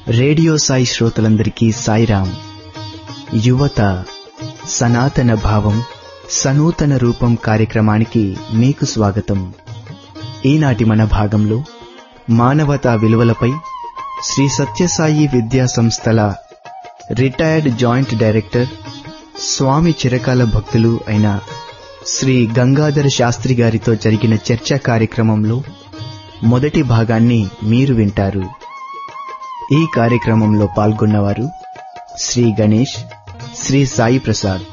radio Sai శ్రోతలందరికీ సాయిరాం యువత సనాతన భావం సనూతన రూపం కార్యక్రమానికి మీకు స్వాగతం ఈనాటి మన భాగంలో మానవతా విలువలపై శ్రీ సత్యసాయి విద్యా సంస్థల రిటైర్డ్ జాయింట్ డైరెక్టర్ స్వామి చిరకాల భక్తులు అయిన శ్రీ గంగాధర శాస్త్రి గారితో జరిగిన చర్చా కార్యక్రమంలో మొదటి భాగాన్ని మీరు వింటారు ఈ కార్యక్రమంలో పాల్గొన్నవారు శ్రీ గణేష్ శ్రీ సాయి ప్రసాద్